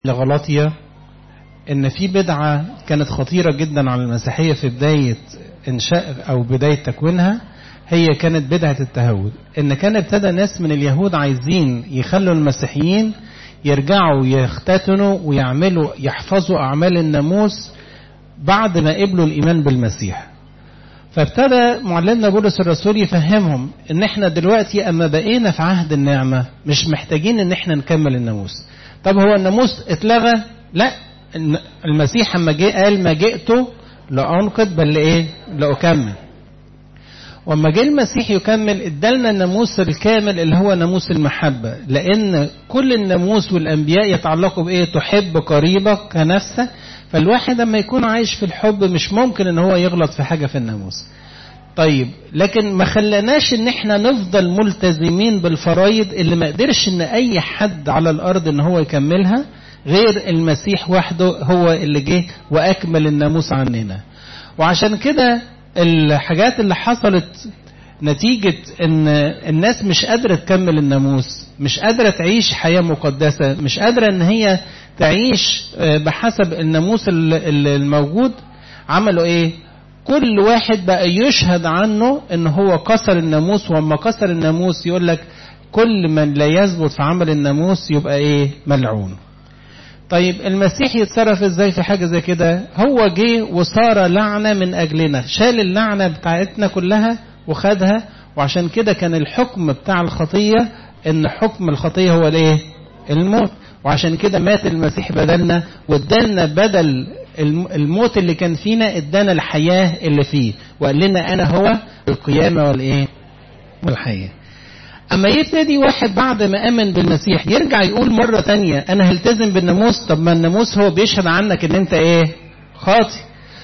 لغلاطيا ان في بدعة كانت خطيرة جدا على المسيحية في بداية انشاء او بداية تكوينها هي كانت بدعة التهود ان كان ابتدى ناس من اليهود عايزين يخلوا المسيحيين يرجعوا يختتنوا ويعملوا يحفظوا اعمال الناموس بعد ما قبلوا الايمان بالمسيح فابتدى معلمنا بولس الرسول يفهمهم ان احنا دلوقتي اما بقينا في عهد النعمة مش محتاجين ان احنا نكمل الناموس طب هو الناموس اتلغى لا المسيح اما جه قال ما جئت لانقض بل ايه لاكمل واما جه المسيح يكمل ادالنا الناموس الكامل اللي هو ناموس المحبه لان كل الناموس والانبياء يتعلقوا بايه تحب قريبك كنفسك فالواحد لما يكون عايش في الحب مش ممكن ان هو يغلط في حاجه في الناموس طيب لكن ما خلناش ان احنا نفضل ملتزمين بالفرايض اللي ما قدرش ان اي حد على الارض ان هو يكملها غير المسيح وحده هو اللي جه واكمل الناموس عننا وعشان كده الحاجات اللي حصلت نتيجة ان الناس مش قادرة تكمل الناموس مش قادرة تعيش حياة مقدسة مش قادرة ان هي تعيش بحسب الناموس الموجود عملوا ايه كل واحد بقى يشهد عنه ان هو كسر الناموس واما كسر الناموس يقول لك كل من لا يثبت في عمل الناموس يبقى ايه ملعون طيب المسيح يتصرف ازاي في حاجه زي كده هو جه وصار لعنه من اجلنا شال اللعنه بتاعتنا كلها وخدها وعشان كده كان الحكم بتاع الخطيه ان حكم الخطيه هو الايه الموت وعشان كده مات المسيح بدلنا وادالنا بدل الموت اللي كان فينا ادانا الحياه اللي فيه وقال لنا انا هو القيامه والايه والحياه اما يبتدي واحد بعد ما امن بالمسيح يرجع يقول مره تانية انا هلتزم بالناموس طب ما الناموس هو بيشهد عنك ان انت ايه خاطي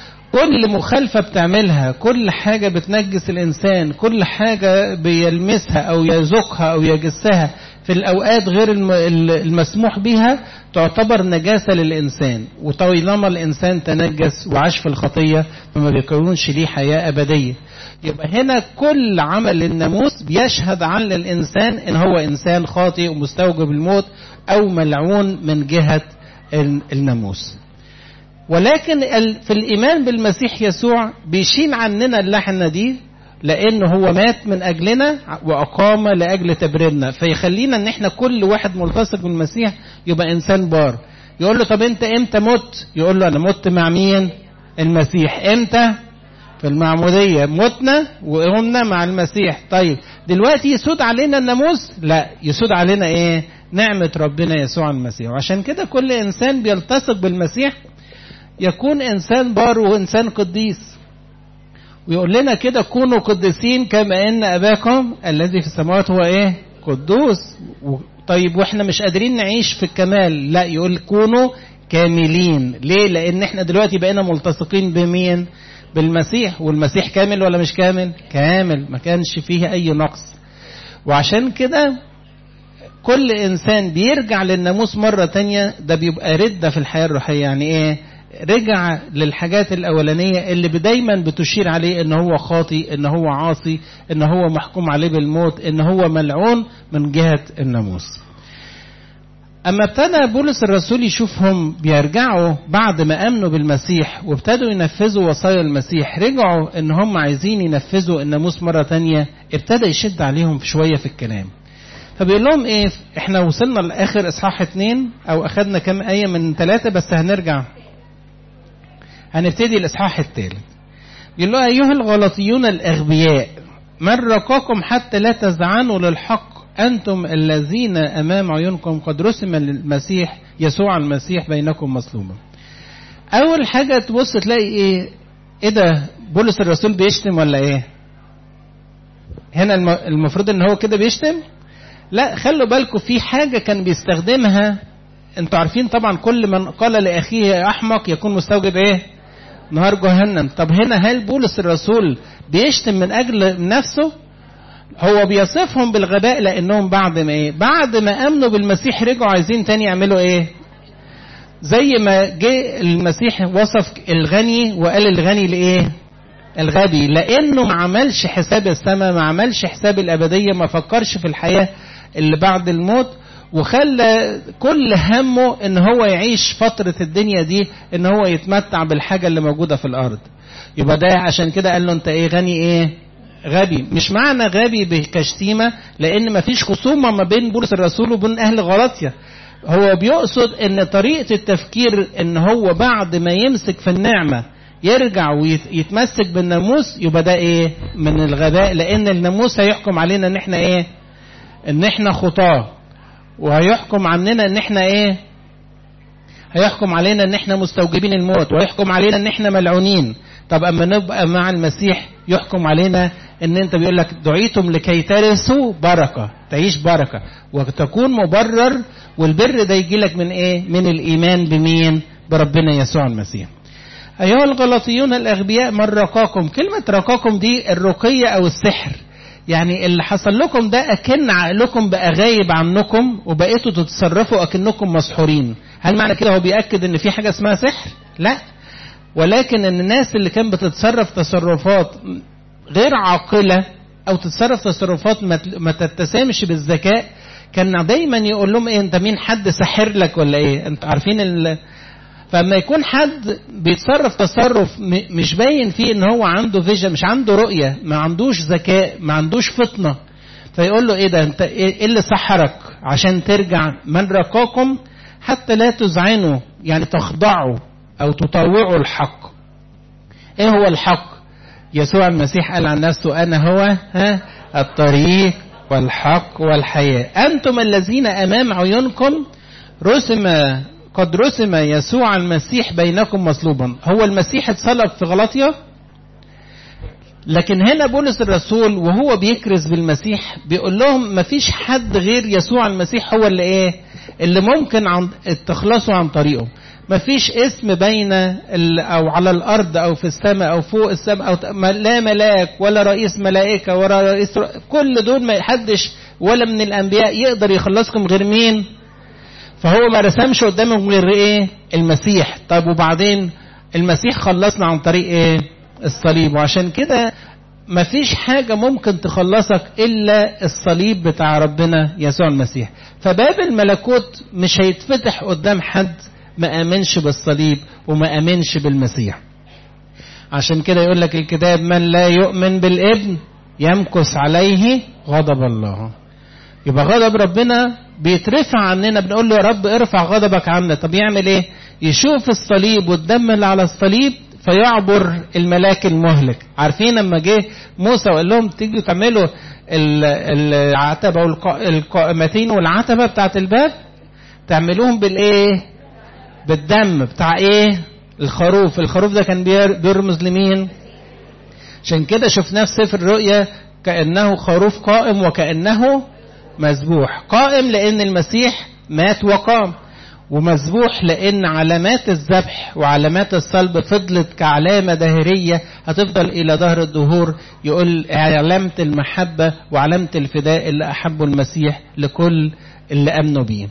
كل مخالفة بتعملها كل حاجة بتنجس الإنسان كل حاجة بيلمسها أو يذوقها أو يجسها في الأوقات غير المسموح بها تعتبر نجاسة للإنسان وطالما الإنسان تنجس وعاش في الخطية فما بيكونش ليه حياة أبدية يبقى هنا كل عمل الناموس بيشهد عن الإنسان إن هو إنسان خاطئ ومستوجب الموت أو ملعون من جهة الناموس ولكن في الإيمان بالمسيح يسوع بيشيل عننا اللحنة دي لأنه هو مات من أجلنا وأقام لأجل تبريرنا فيخلينا إن إحنا كل واحد ملتصق بالمسيح يبقى إنسان بار يقول له طب أنت إمتى مت؟ يقول له أنا مت مع مين؟ المسيح إمتى؟ في المعمودية متنا وقمنا مع المسيح طيب دلوقتي يسود علينا الناموس لا يسود علينا ايه نعمة ربنا يسوع المسيح وعشان كده كل انسان بيلتصق بالمسيح يكون انسان بار وانسان قديس ويقول لنا كده كونوا قديسين كما ان اباكم الذي في السماوات هو ايه قدوس طيب واحنا مش قادرين نعيش في الكمال لا يقول كونوا كاملين ليه لان احنا دلوقتي بقينا ملتصقين بمين بالمسيح والمسيح كامل ولا مش كامل كامل ما كانش فيه اي نقص وعشان كده كل انسان بيرجع للناموس مرة تانية ده بيبقى ردة في الحياة الروحية يعني ايه رجع للحاجات الاولانية اللي دايما بتشير عليه ان هو خاطي ان هو عاصي ان هو محكوم عليه بالموت ان هو ملعون من جهة الناموس أما ابتدى بولس الرسول يشوفهم بيرجعوا بعد ما أمنوا بالمسيح وابتدوا ينفذوا وصايا المسيح رجعوا إن هم عايزين ينفذوا الناموس مرة تانية ابتدى يشد عليهم شوية في الكلام فبيقول لهم إيه إحنا وصلنا لآخر إصحاح اتنين أو أخدنا كام آية من ثلاثة بس هنرجع هنبتدي الإصحاح الثالث يقول له أيها الغلطيون الأغبياء من رقاكم حتى لا تزعنوا للحق أنتم الذين أمام عيونكم قد رسم المسيح يسوع المسيح بينكم مظلوما أول حاجة تبص تلاقي إيه إيه ده بولس الرسول بيشتم ولا إيه هنا المفروض إن هو كده بيشتم لا خلوا بالكم في حاجة كان بيستخدمها انتوا عارفين طبعا كل من قال لأخيه يا أحمق يكون مستوجب إيه نهار جهنم طب هنا هل بولس الرسول بيشتم من أجل نفسه هو بيصفهم بالغباء لانهم بعد ما ايه بعد ما امنوا بالمسيح رجعوا عايزين تاني يعملوا ايه زي ما جه المسيح وصف الغني وقال الغني لايه الغبي لانه ما عملش حساب السماء ما عملش حساب الابديه ما فكرش في الحياه اللي بعد الموت وخلى كل همه ان هو يعيش فترة الدنيا دي ان هو يتمتع بالحاجة اللي موجودة في الارض يبقى ده عشان كده قال له انت ايه غني ايه غبي مش معنى غبي بكشتيمة لان مفيش خصومة ما بين بولس الرسول وبين اهل غلطية هو بيقصد ان طريقة التفكير ان هو بعد ما يمسك في النعمة يرجع ويتمسك بالناموس يبقى ده ايه من الغباء لان الناموس هيحكم علينا ان احنا ايه ان احنا خطاه وهيحكم عننا ان احنا ايه هيحكم علينا ان احنا مستوجبين الموت ويحكم علينا ان احنا ملعونين طب اما نبقى مع المسيح يحكم علينا ان انت بيقول لك دعيتم لكي ترثوا بركه تعيش بركه وتكون مبرر والبر ده يجي لك من ايه من الايمان بمين بربنا يسوع المسيح ايها الغلطيون الاغبياء من رقاكم كلمه رقاكم دي الرقيه او السحر يعني اللي حصل لكم ده أكن عقلكم بقى غايب عنكم وبقيتوا تتصرفوا أكنكم مسحورين هل معنى كده هو بيأكد ان في حاجة اسمها سحر لا ولكن ان الناس اللي كانت بتتصرف تصرفات غير عاقلة او تتصرف تصرفات ما تتسامش بالذكاء كان دايما يقول لهم ايه انت مين حد ساحر لك ولا ايه انت عارفين ال... فلما يكون حد بيتصرف تصرف مش باين فيه ان هو عنده فيجن مش عنده رؤية ما عندوش ذكاء ما عندوش فطنة فيقول له ايه ده انت ايه اللي سحرك عشان ترجع من رقاكم حتى لا تذعنوا يعني تخضعوا او تطوعوا الحق ايه هو الحق يسوع المسيح قال عن نفسه انا هو ها الطريق والحق والحياة انتم الذين امام عيونكم رسم قد رسم يسوع المسيح بينكم مصلوبا هو المسيح اتصلب في غلطية لكن هنا بولس الرسول وهو بيكرز بالمسيح بيقول لهم مفيش حد غير يسوع المسيح هو اللي ايه اللي ممكن عن تخلصوا عن طريقه مفيش اسم بين او على الارض او في السماء او فوق السماء او لا ملاك ولا رئيس ملائكه ولا رئيس كل دول ما حدش ولا من الانبياء يقدر يخلصكم غير مين فهو ما رسمش قدامهم غير ايه المسيح طب وبعدين المسيح خلصنا عن طريق ايه الصليب وعشان كده مفيش حاجة ممكن تخلصك إلا الصليب بتاع ربنا يسوع المسيح فباب الملكوت مش هيتفتح قدام حد ما آمنش بالصليب وما آمنش بالمسيح عشان كده يقول لك الكتاب من لا يؤمن بالابن يمكث عليه غضب الله يبقى غضب ربنا بيترفع عننا بنقول له يا رب ارفع غضبك عنا طب يعمل ايه يشوف الصليب والدم اللي على الصليب فيعبر الملاك المهلك عارفين لما جه موسى وقال لهم تيجوا تعملوا العتبة والقائمتين والعتبة بتاعت الباب تعملوهم بالايه بالدم بتاع ايه الخروف الخروف ده كان بيرمز لمين عشان كده شفناه في سفر الرؤيا كأنه خروف قائم وكأنه مذبوح قائم لأن المسيح مات وقام ومذبوح لأن علامات الذبح وعلامات الصلب فضلت كعلامة دهرية هتفضل إلى ظهر الدهور يقول علامة المحبة وعلامة الفداء اللي أحبه المسيح لكل اللي أمنوا بيه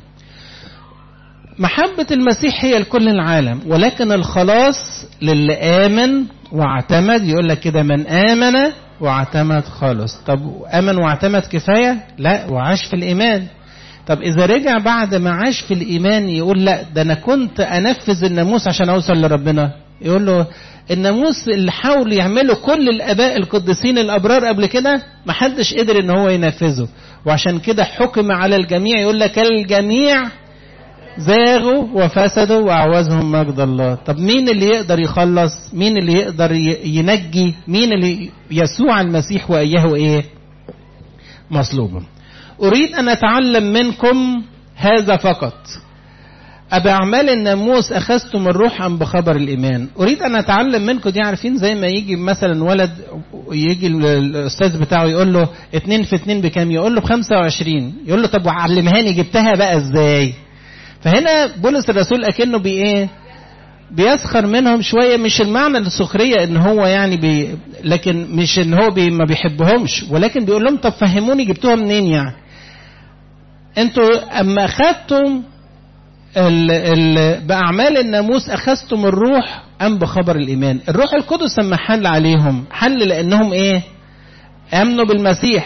محبة المسيح هي لكل العالم ولكن الخلاص للي آمن واعتمد يقول لك كده من آمن واعتمد خالص طب امن واعتمد كفايه لا وعاش في الايمان طب اذا رجع بعد ما عاش في الايمان يقول لا ده انا كنت انفذ الناموس عشان اوصل لربنا يقول له الناموس اللي حاول يعمله كل الاباء القديسين الابرار قبل كده ما حدش قدر ان هو ينفذه وعشان كده حكم على الجميع يقول لك الجميع زاغوا وفسدوا وأعوزهم مجد الله طب مين اللي يقدر يخلص مين اللي يقدر ينجي مين اللي يسوع المسيح وإياه إيه مصلوب أريد أن أتعلم منكم هذا فقط أبأعمال الناموس أخذتم الروح أم بخبر الإيمان أريد أن أتعلم منكم دي عارفين زي ما يجي مثلا ولد يجي الأستاذ بتاعه يقول له اتنين في اتنين بكام يقول له بخمسة وعشرين يقول له طب وعلمهاني جبتها بقى ازاي فهنا بولس الرسول اكنه بي ايه بيسخر منهم شوية مش المعنى السخرية ان هو يعني بي لكن مش ان هو بي ما بيحبهمش ولكن بيقول لهم طب فهموني جبتوها منين يعني انتوا اما اخذتم ال ال بأعمال الناموس أخذتم الروح أم بخبر الإيمان الروح القدس لما حل عليهم حل لأنهم إيه أمنوا بالمسيح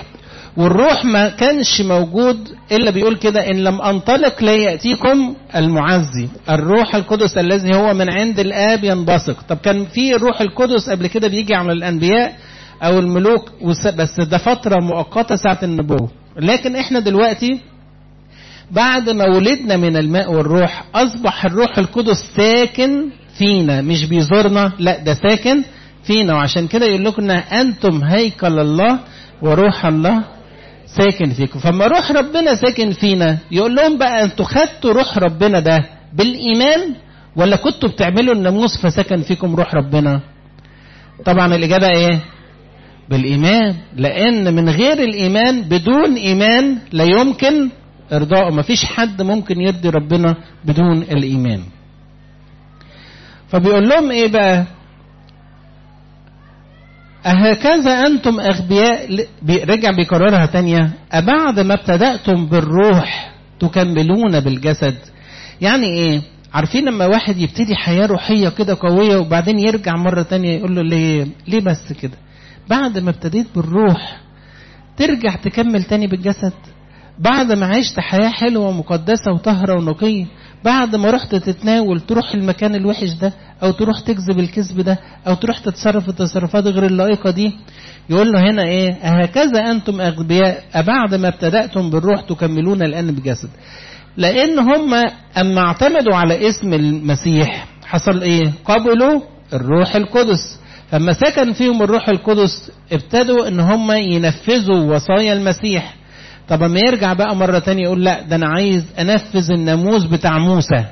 والروح ما كانش موجود الا بيقول كده ان لم انطلق لا ياتيكم المعزي الروح القدس الذي هو من عند الاب ينبثق طب كان في الروح القدس قبل كده بيجي على الانبياء او الملوك بس ده فتره مؤقته ساعه النبوه لكن احنا دلوقتي بعد ما ولدنا من الماء والروح اصبح الروح القدس ساكن فينا مش بيزورنا لا ده ساكن فينا وعشان كده يقول لكم انتم هيكل الله وروح الله ساكن فيكم فما روح ربنا ساكن فينا يقول لهم بقى انتوا خدتوا روح ربنا ده بالايمان ولا كنتوا بتعملوا الناموس فسكن فيكم روح ربنا طبعا الاجابه ايه بالايمان لان من غير الايمان بدون ايمان لا يمكن ارضائه مفيش حد ممكن يرضي ربنا بدون الايمان فبيقول لهم ايه بقى أهكذا أنتم أغبياء رجع بيكررها تانية أبعد ما ابتدأتم بالروح تكملون بالجسد يعني إيه عارفين لما واحد يبتدي حياة روحية كده قوية وبعدين يرجع مرة تانية يقول له ليه ليه بس كده بعد ما ابتديت بالروح ترجع تكمل تاني بالجسد بعد ما عشت حياة حلوة ومقدسة وطهرة ونقية بعد ما رحت تتناول تروح المكان الوحش ده او تروح تكذب الكذب ده او تروح تتصرف التصرفات غير اللائقة دي يقول له هنا ايه هكذا انتم اغبياء بعد ما ابتدأتم بالروح تكملون الان بجسد لان هم اما اعتمدوا على اسم المسيح حصل ايه قبلوا الروح القدس فما سكن فيهم الروح القدس ابتدوا ان هم ينفذوا وصايا المسيح طب اما يرجع بقى مرة تانية يقول لا ده انا عايز انفذ الناموس بتاع موسى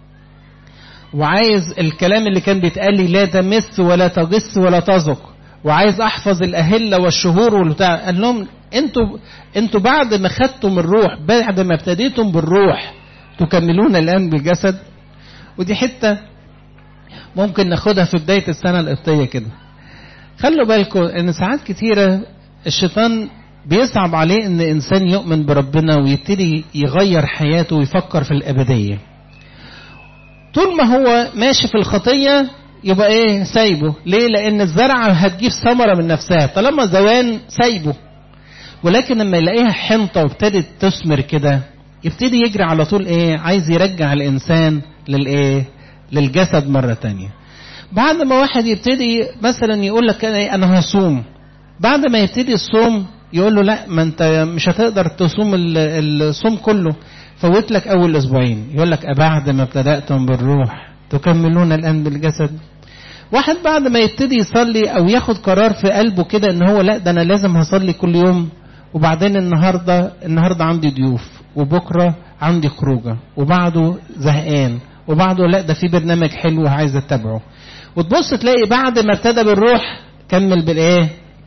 وعايز الكلام اللي كان بيتقال لي لا تمس ولا تجس ولا تذق وعايز احفظ الاهله والشهور والبتاع قال لهم انتوا انتوا بعد ما خدتم الروح بعد ما ابتديتم بالروح تكملون الان بالجسد ودي حته ممكن ناخدها في بدايه السنه القبطيه كده خلوا بالكم ان ساعات كتيره الشيطان بيصعب عليه ان انسان يؤمن بربنا ويبتدي يغير حياته ويفكر في الابديه طول ما هو ماشي في الخطيه يبقى ايه سايبه ليه لان الزرعه هتجيب ثمره من نفسها طالما زوان سايبه ولكن لما يلاقيها حنطه وابتدت تثمر كده يبتدي يجري على طول ايه عايز يرجع الانسان للايه للجسد مره تانية بعد ما واحد يبتدي مثلا يقول لك انا هصوم بعد ما يبتدي الصوم يقول له لا ما انت مش هتقدر تصوم الصوم كله فوت لك اول اسبوعين يقول لك ابعد ما ابتداتم بالروح تكملون الان بالجسد واحد بعد ما يبتدي يصلي او ياخد قرار في قلبه كده ان هو لا ده انا لازم هصلي كل يوم وبعدين النهارده النهارده عندي ضيوف وبكره عندي خروجه وبعده زهقان وبعده لا ده في برنامج حلو عايز اتبعه وتبص تلاقي بعد ما ابتدى بالروح كمل بالايه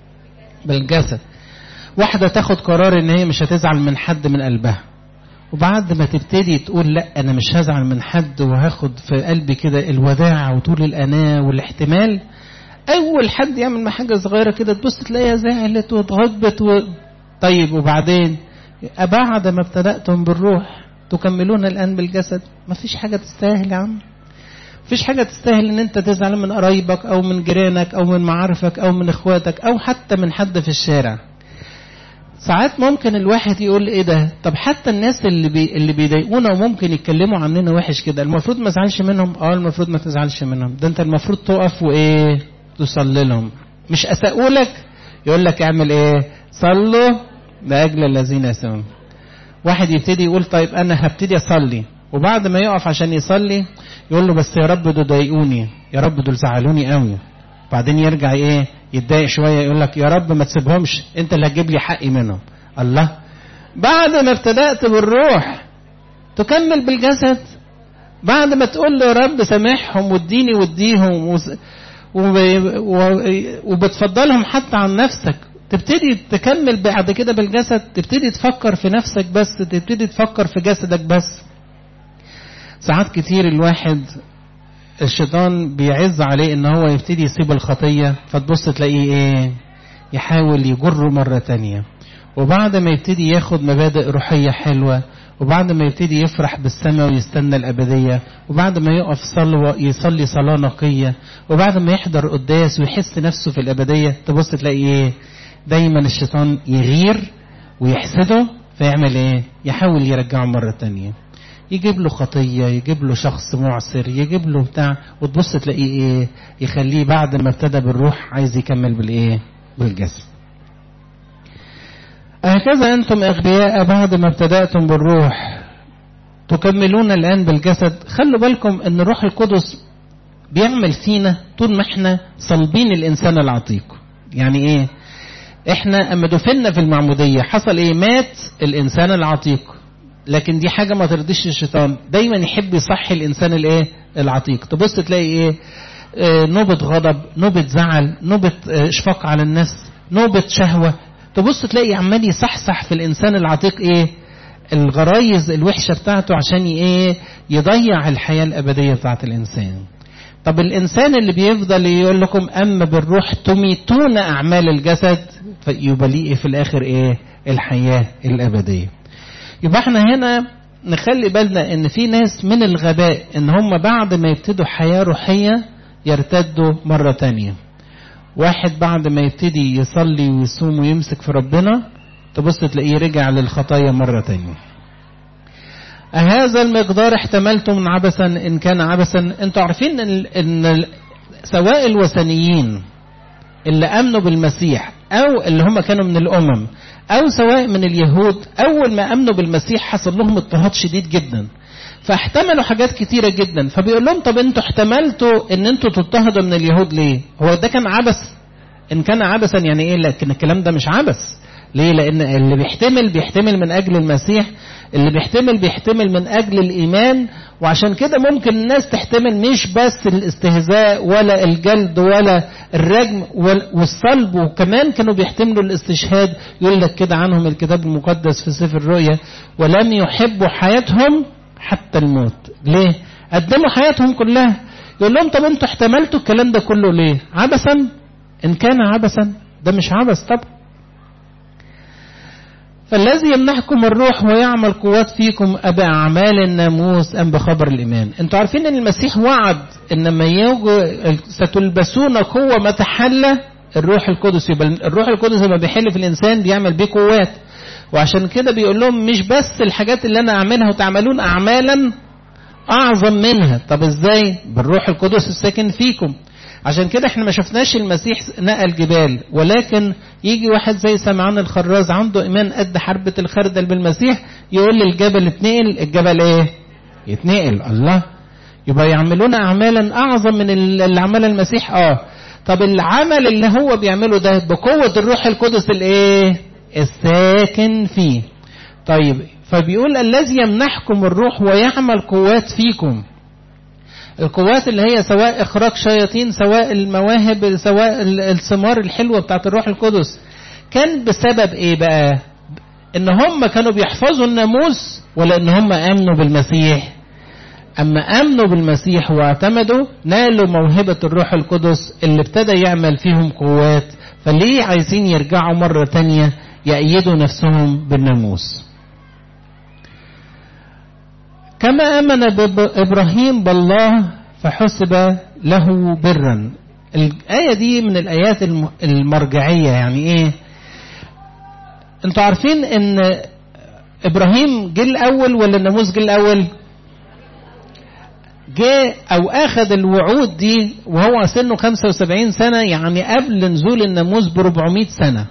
بالجسد واحدة تاخد قرار ان هي مش هتزعل من حد من قلبها وبعد ما تبتدي تقول لا انا مش هزعل من حد وهاخد في قلبي كده الوداع وطول الاناة والاحتمال اول حد يعمل مع حاجة صغيرة كده تبص تلاقيها زعلت واتغضبت و... طيب وبعدين بعد ما ابتدأتم بالروح تكملون الان بالجسد مفيش حاجة تستاهل يا عم مفيش حاجة تستاهل ان انت تزعل من قرايبك او من جيرانك او من معارفك او من اخواتك او حتى من حد في الشارع ساعات ممكن الواحد يقول ايه ده طب حتى الناس اللي بي اللي بيضايقونا وممكن يتكلموا عننا وحش كده المفروض ما تزعلش منهم اه المفروض ما تزعلش منهم ده انت المفروض تقف وايه تصلي لهم مش اساءوا لك يقول لك اعمل ايه صلوا لاجل الذين يسون واحد يبتدي يقول طيب انا هبتدي اصلي وبعد ما يقف عشان يصلي يقول له بس يا رب دول ضايقوني يا رب دول زعلوني قوي بعدين يرجع ايه يتضايق شويه يقول لك يا رب ما تسيبهمش انت اللي هتجيب لي حقي منهم الله بعد ما ابتدأت بالروح تكمل بالجسد بعد ما تقول له يا رب سامحهم واديني واديهم وس... وب... وبتفضلهم حتى عن نفسك تبتدي تكمل بعد كده بالجسد تبتدي تفكر في نفسك بس تبتدي تفكر في جسدك بس ساعات كتير الواحد الشيطان بيعز عليه ان هو يبتدي يسيب الخطية فتبص تلاقيه ايه يحاول يجره مرة تانية وبعد ما يبتدي ياخد مبادئ روحية حلوة وبعد ما يبتدي يفرح بالسماء ويستنى الأبدية وبعد ما يقف صلوة يصلي صلاة نقية وبعد ما يحضر قداس ويحس نفسه في الأبدية تبص تلاقي إيه دايما الشيطان يغير ويحسده فيعمل ايه يحاول يرجعه مرة تانية يجيب له خطية يجيب له شخص معسر يجيب له بتاع وتبص تلاقيه ايه يخليه بعد ما ابتدى بالروح عايز يكمل بالايه بالجسد هكذا انتم اغبياء بعد ما ابتدأتم بالروح تكملون الان بالجسد خلوا بالكم ان الروح القدس بيعمل فينا طول ما احنا صلبين الانسان العتيق يعني ايه احنا اما دفنا في المعمودية حصل ايه مات الانسان العتيق لكن دي حاجة ما ترضيش الشيطان دايما يحب يصحي الانسان الايه العتيق تبص تلاقي ايه اه نوبة غضب نوبة زعل نوبة اه اشفاق على الناس نوبة شهوة تبص تلاقي عمال يصحصح في الانسان العتيق ايه الغرايز الوحشة بتاعته عشان ايه يضيع الحياة الابدية بتاعت الانسان طب الانسان اللي بيفضل يقول لكم اما بالروح تميتون اعمال الجسد فيبقى ليه في الاخر ايه الحياة الابدية يبقى احنا هنا نخلي بالنا ان في ناس من الغباء ان هم بعد ما يبتدوا حياة روحية يرتدوا مرة تانية واحد بعد ما يبتدي يصلي ويصوم ويمسك في ربنا تبص تلاقيه رجع للخطايا مرة تانية أهذا المقدار احتملتم من عبثا إن كان عبثا أنتوا عارفين إن, إن سواء الوثنيين اللي آمنوا بالمسيح أو اللي هم كانوا من الأمم أو سواء من اليهود أول ما آمنوا بالمسيح حصل لهم اضطهاد شديد جدا فاحتملوا حاجات كتيرة جدا فبيقول لهم طب انتوا احتملتوا ان انتوا تضطهدوا من اليهود ليه هو ده كان عبث ان كان عبثا يعني ايه لكن الكلام ده مش عبث ليه لان اللي بيحتمل بيحتمل من اجل المسيح اللي بيحتمل بيحتمل من اجل الايمان وعشان كده ممكن الناس تحتمل مش بس الاستهزاء ولا الجلد ولا الرجم والصلب وكمان كانوا بيحتملوا الاستشهاد يقول لك كده عنهم الكتاب المقدس في سفر الرؤيا ولم يحبوا حياتهم حتى الموت ليه قدموا حياتهم كلها يقول لهم طب انتوا احتملتوا الكلام ده كله ليه عبثا ان كان عبثا ده مش عبث طبعا فالذي يمنحكم الروح ويعمل قوات فيكم أبأعمال الناموس أم بخبر الإيمان أنتوا عارفين أن المسيح وعد أن لما ستلبسون قوة ما تحلى الروح القدس يبقى الروح القدس لما بيحل في الإنسان بيعمل بيه قوات وعشان كده بيقول لهم مش بس الحاجات اللي أنا أعملها وتعملون أعمالا أعظم منها طب إزاي بالروح القدس الساكن فيكم عشان كده احنا ما شفناش المسيح نقل جبال ولكن يجي واحد زي سمعان الخراز عنده ايمان قد حربة الخردل بالمسيح يقول للجبل اتنقل الجبل ايه يتنقل الله يبقى يعملون اعمالا اعظم من اللي عملها المسيح اه طب العمل اللي هو بيعمله ده بقوة الروح القدس الايه الساكن فيه طيب فبيقول الذي يمنحكم الروح ويعمل قوات فيكم القوات اللي هي سواء اخراج شياطين سواء المواهب سواء الثمار الحلوه بتاعت الروح القدس كان بسبب ايه بقى ان هم كانوا بيحفظوا الناموس ولا ان هم امنوا بالمسيح اما امنوا بالمسيح واعتمدوا نالوا موهبه الروح القدس اللي ابتدى يعمل فيهم قوات فليه عايزين يرجعوا مره تانية يأيدوا نفسهم بالناموس كما آمن إبراهيم بالله فحسب له برا الآية دي من الآيات المرجعية يعني إيه أنتوا عارفين إن إبراهيم جه الأول ولا الناموس جه الأول جه أو أخذ الوعود دي وهو سنه 75 سنة يعني قبل نزول الناموس ب 400 سنة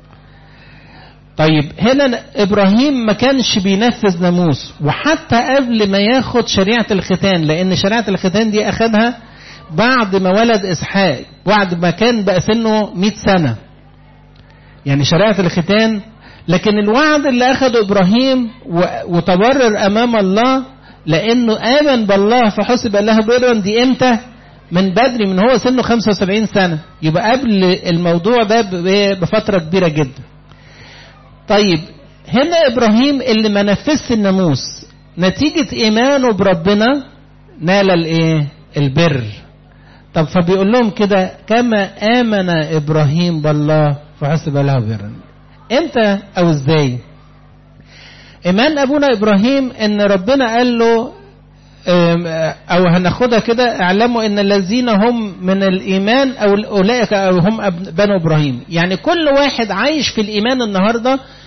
طيب هنا ابراهيم ما كانش بينفذ ناموس وحتى قبل ما ياخد شريعه الختان لان شريعه الختان دي اخدها بعد ما ولد اسحاق بعد ما كان بقى سنه 100 سنه يعني شريعه الختان لكن الوعد اللي اخده ابراهيم وتبرر امام الله لانه امن بالله فحسب له برا دي امتى من بدري من هو سنه 75 سنه يبقى قبل الموضوع ده بفتره كبيره جدا طيب هنا ابراهيم اللي ما نفذش الناموس نتيجة ايمانه بربنا نال الايه البر طب فبيقول لهم كده كما امن ابراهيم بالله فحسب له برا امتى او ازاي ايمان ابونا ابراهيم ان ربنا قال له او هناخدها كده اعلموا ان الذين هم من الايمان او اولئك او هم بنو ابراهيم يعني كل واحد عايش في الايمان النهارده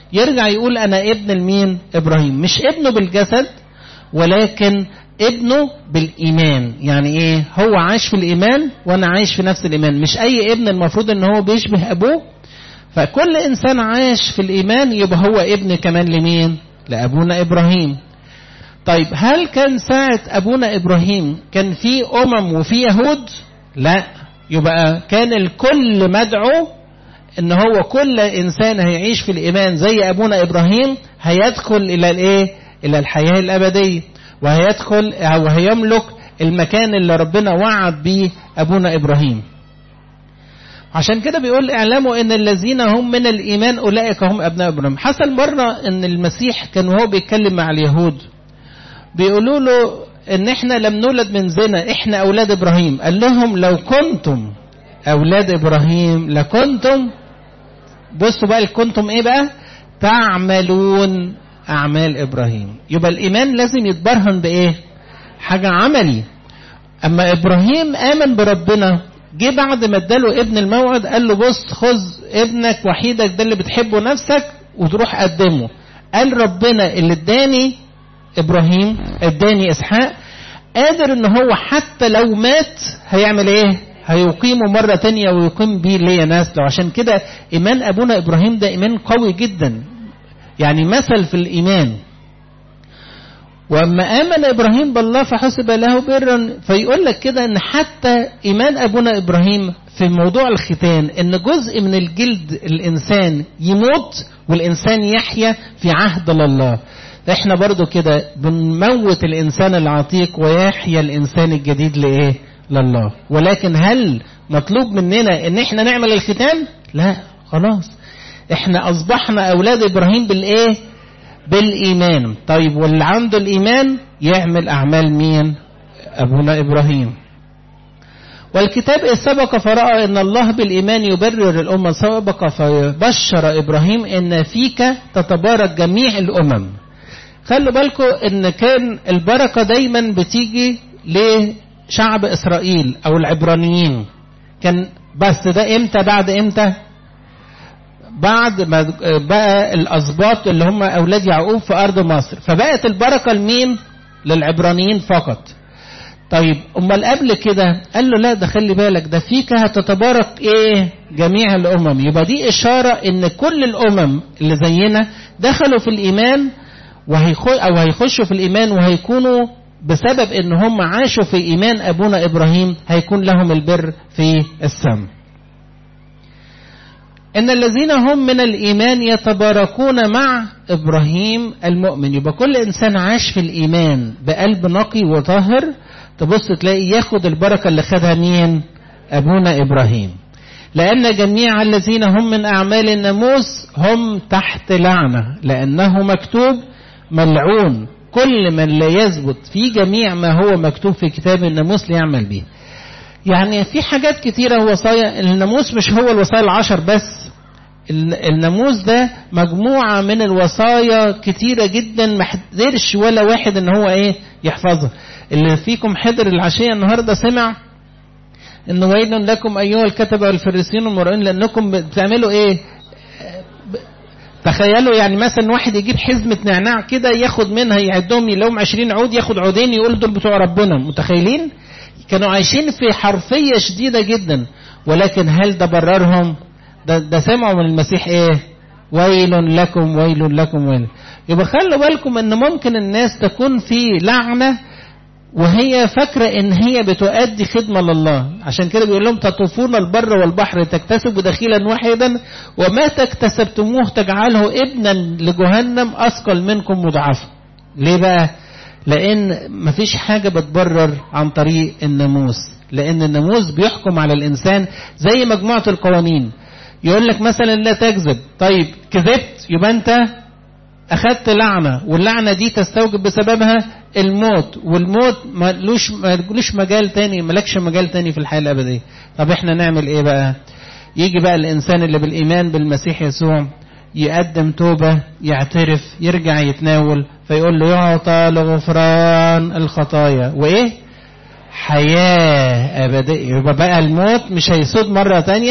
يرجع يقول انا ابن المين ابراهيم مش ابنه بالجسد ولكن ابنه بالايمان يعني ايه هو عايش في الايمان وانا عايش في نفس الايمان مش اي ابن المفروض ان هو بيشبه ابوه فكل انسان عايش في الايمان يبقى هو ابن كمان لمين لابونا ابراهيم طيب هل كان ساعة ابونا ابراهيم كان في امم وفي يهود لا يبقى كان الكل مدعو ان هو كل انسان هيعيش في الايمان زي ابونا ابراهيم هيدخل الى الايه الى الحياه الابديه وهيدخل او هيملك المكان اللي ربنا وعد بيه ابونا ابراهيم عشان كده بيقول اعلموا ان الذين هم من الايمان اولئك هم ابناء ابراهيم حصل مره ان المسيح كان وهو بيتكلم مع اليهود بيقولوا له ان احنا لم نولد من زنا احنا اولاد ابراهيم قال لهم لو كنتم اولاد ابراهيم لكنتم بصوا بقى كنتم ايه بقى تعملون اعمال ابراهيم يبقى الايمان لازم يتبرهن بايه حاجه عملي اما ابراهيم امن بربنا جه بعد ما اداله ابن الموعد قال له بص خذ ابنك وحيدك ده اللي بتحبه نفسك وتروح قدمه قال ربنا اللي اداني ابراهيم اداني اسحاق قادر ان هو حتى لو مات هيعمل ايه هيقيمه مرة تانية ويقيم بيه ليا نسله عشان كده إيمان أبونا إبراهيم ده إيمان قوي جدا يعني مثل في الإيمان وأما آمن إبراهيم بالله فحسب له برا فيقول لك كده إن حتى إيمان أبونا إبراهيم في موضوع الختان إن جزء من الجلد الإنسان يموت والإنسان يحيا في عهد لله احنا برضو كده بنموت الإنسان العتيق ويحيا الإنسان الجديد لإيه لله ولكن هل مطلوب مننا ان احنا نعمل الختان لا خلاص احنا اصبحنا اولاد ابراهيم بالايه بالايمان طيب واللي عنده الايمان يعمل اعمال مين ابونا ابراهيم والكتاب إذ سبق فرأى أن الله بالإيمان يبرر الأمم سبق فبشر إبراهيم أن فيك تتبارك جميع الأمم خلوا بالكم أن كان البركة دايما بتيجي شعب إسرائيل أو العبرانيين كان بس ده إمتى بعد إمتى بعد ما بقى الأسباط اللي هم أولاد يعقوب في أرض مصر فبقت البركة لمين للعبرانيين فقط طيب أمال قبل كده قال له لا ده خلي بالك ده فيك هتتبارك إيه جميع الأمم يبقى دي إشارة إن كل الأمم اللي زينا دخلوا في الإيمان وهيخ أو هيخشوا في الإيمان وهيكونوا بسبب ان هم عاشوا في ايمان ابونا ابراهيم هيكون لهم البر في السماء ان الذين هم من الايمان يتباركون مع ابراهيم المؤمن يبقى كل انسان عاش في الايمان بقلب نقي وطاهر تبص تلاقي ياخد البركه اللي خدها مين ابونا ابراهيم لان جميع الذين هم من اعمال الناموس هم تحت لعنه لانه مكتوب ملعون كل من لا يثبت في جميع ما هو مكتوب في كتاب الناموس ليعمل به يعني في حاجات كتيرة وصايا الناموس مش هو الوصايا العشر بس الناموس ده مجموعة من الوصايا كتيرة جدا ما حضرش ولا واحد ان هو ايه يحفظها اللي فيكم حضر العشية النهاردة سمع ان ويل لكم ايها الكتبة والفريسيين والمرائين لانكم بتعملوا ايه تخيلوا يعني مثلا واحد يجيب حزمة نعناع كده ياخد منها يعدهم لهم 20 عود ياخد عودين يقول دول بتوع ربنا متخيلين كانوا عايشين في حرفية شديدة جدا ولكن هل ده بررهم ده, ده سمعوا من المسيح ايه ويل لكم ويل لكم ويل يبقى خلوا بالكم ان ممكن الناس تكون في لعنة وهي فاكرة ان هي بتؤدي خدمة لله عشان كده بيقول لهم تطوفون البر والبحر تكتسبوا دخيلا واحدا وما تكتسبتموه تجعله ابنا لجهنم اثقل منكم مضاعفا ليه بقى لان مفيش حاجة بتبرر عن طريق الناموس لان الناموس بيحكم على الانسان زي مجموعة القوانين يقول لك مثلا لا تكذب طيب كذبت يبقى انت اخدت لعنة واللعنة دي تستوجب بسببها الموت والموت ملوش ملوش مجال تاني ملكش مجال تاني في الحياة الأبدية طب احنا نعمل ايه بقى يجي بقى الإنسان اللي بالإيمان بالمسيح يسوع يقدم توبة يعترف يرجع يتناول فيقول له يعطى لغفران الخطايا وإيه حياة أبدية يبقى بقى الموت مش هيسود مرة تانية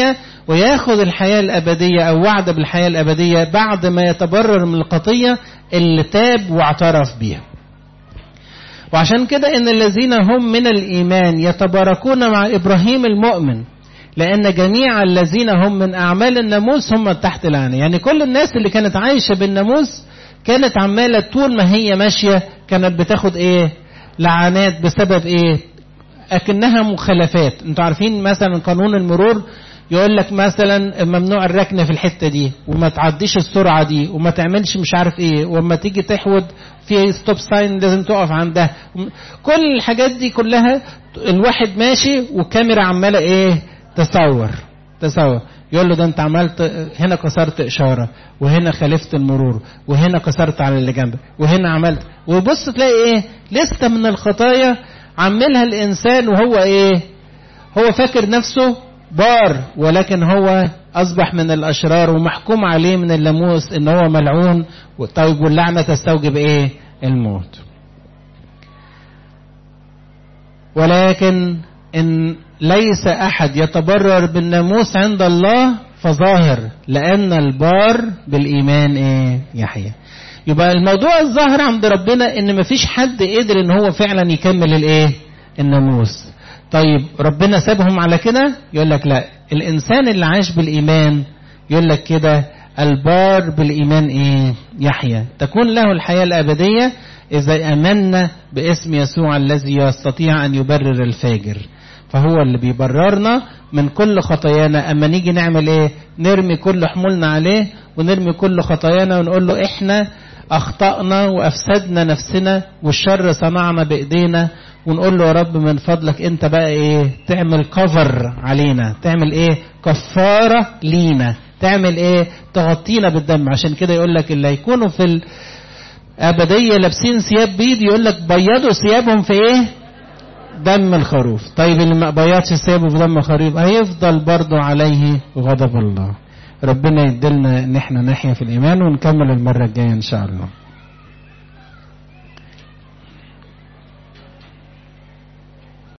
وياخد الحياة الأبدية أو وعد بالحياة الأبدية بعد ما يتبرر من الخطية اللي تاب واعترف بيها وعشان كده إن الذين هم من الإيمان يتباركون مع إبراهيم المؤمن لأن جميع الذين هم من أعمال الناموس هم تحت العنة يعني كل الناس اللي كانت عايشة بالناموس كانت عمالة طول ما هي ماشية كانت بتاخد إيه لعنات بسبب إيه أكنها مخالفات انتوا عارفين مثلا قانون المرور يقول لك مثلا ممنوع الركن في الحتة دي وما تعديش السرعة دي وما تعملش مش عارف ايه وما تيجي تحود في ستوب ساين لازم تقف عندها كل الحاجات دي كلها الواحد ماشي والكاميرا عمالة ايه تصور تصور يقول له ده انت عملت هنا كسرت اشاره وهنا خالفت المرور وهنا كسرت على اللي جنبك وهنا عملت وبص تلاقي ايه لسه من الخطايا عملها الانسان وهو ايه هو فاكر نفسه بار ولكن هو اصبح من الاشرار ومحكوم عليه من اللاموس ان هو ملعون طيب واللعنه تستوجب ايه الموت ولكن ان ليس احد يتبرر بالناموس عند الله فظاهر لان البار بالايمان ايه يحيى يبقى الموضوع الظاهر عند ربنا ان مفيش حد قدر ان هو فعلا يكمل الايه الناموس طيب ربنا سابهم على كده يقول لك لا الانسان اللي عاش بالايمان يقول لك كده البار بالايمان ايه يحيى تكون له الحياه الابديه اذا امنا باسم يسوع الذي يستطيع ان يبرر الفاجر فهو اللي بيبررنا من كل خطايانا اما نيجي نعمل ايه نرمي كل حمولنا عليه ونرمي كل خطايانا ونقول له احنا اخطأنا وافسدنا نفسنا والشر صنعنا بايدينا ونقول له يا رب من فضلك انت بقى ايه تعمل كفر علينا تعمل ايه كفارة لينا تعمل ايه تغطينا بالدم عشان كده يقول لك اللي هيكونوا في الابدية لابسين ثياب بيض يقول لك بيضوا ثيابهم في ايه دم الخروف طيب اللي ما بيضش ثيابه في دم الخروف هيفضل برضه عليه غضب الله ربنا يدلنا ان احنا نحيا في الايمان ونكمل المرة الجاية ان شاء الله